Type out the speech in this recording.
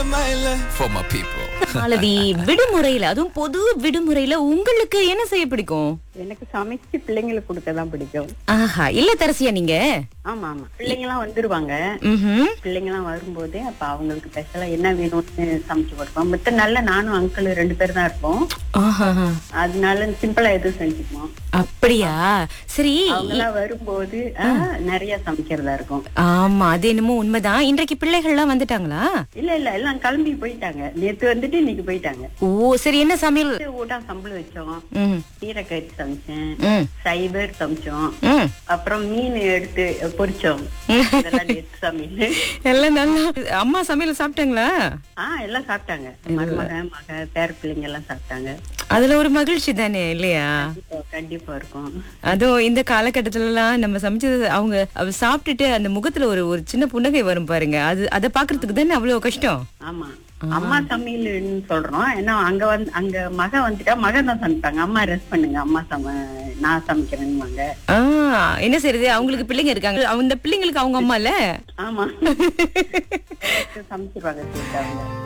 for my people. Malathi விடுமுறையில அதுவும் பொது விடுமுறையில உங்களுக்கு என்ன செய்ய பிடிக்கும் எனக்கு சமைச்சு பிள்ளைங்களுக்கு கொடுக்க தான் பிடிக்கும் ஆஹா இல்ல தரசியா நீங்க ஆமா ஆமா பிள்ளைங்க எல்லாம் வந்துருவாங்க ம்ஹும். பிள்ளைங்க எல்லாம் வரும்போது அப்ப அவங்களுக்கு ஸ்பெஷலா என்ன வேணும்னு சமைச்சு கொடுப்போம் மத்த நல்ல நானும் அங்கிள் ரெண்டு பேர் தான் இருப்போம் ஆஹாஹா. அதனால சிம்பிளா எதுவும் செஞ்சுக்குவோம் அப்படியா சரி அவங்க எல்லாம் வரும்போது ஆ, நிறைய சமைக்கிறதா இருக்கும் ஆமா அது என்னமோ உண்மைதான் இன்றைக்கு பிள்ளைகள் எல்லாம் வந்துட்டாங்களா இல்ல இல்ல எல்லாம் கிளம்பி போயிட்டாங்க நேத்து வந்துட்டு இன்னைக்கு போயிட்டாங்க ஓ சரி என்ன சமையல் ஊட்டா சம்பளம் வச்சோம் ம், கீரைக்கறி சமைச்சேன் ம், சைபர் சமைச்சோம் ம். அப்புறம் மீன் எடுத்து பொரிச்சோம் இதெல்லாம் நேத்து சமையல் எல்லாம் நல்லா அம்மா சமையல் சாப்பிட்டாங்களா ஆ எல்லாம் சாப்பிட்டாங்க மருமக மக பேர பிள்ளைங்க எல்லாம் சாப்பிட்டாங்க அதுல ஒரு மகிழ்ச்சி தானே இல்லையா கண்டிப்பா, கண்டிப்பா இருக்கும் அதுவும் இந்த காலகட்டத்துல எல்லாம் நம்ம சமைச்சது அவங்க அவ சாப்பிட்டுட்டு அந்த முகத்துல ஒரு ஒரு சின்ன புன்னகை வரும் பாருங்க அது அதை பாக்குறதுக்கு தானே அவ்வளவு கஷ்டம் ஆமா அம்மா சமையல்னு சொல்றோம் ஏன்னா அங்க வந்து அங்க மக வந்துட்டா மகன் தான் சமைப்பாங்க அம்மா ரெஸ்ட் பண்ணுங்க அம்மா சம நான் சமைக்கிறேன்னுவாங்க ஆ, என்ன செய்யறது அவங்களுக்கு பிள்ளைங்க இருக்காங்க அந்த பிள்ளைங்களுக்கு அவங்க அம்மா இல்ல ஆமா சமைச்சிருவாங்க சொல்லிட்டாங்க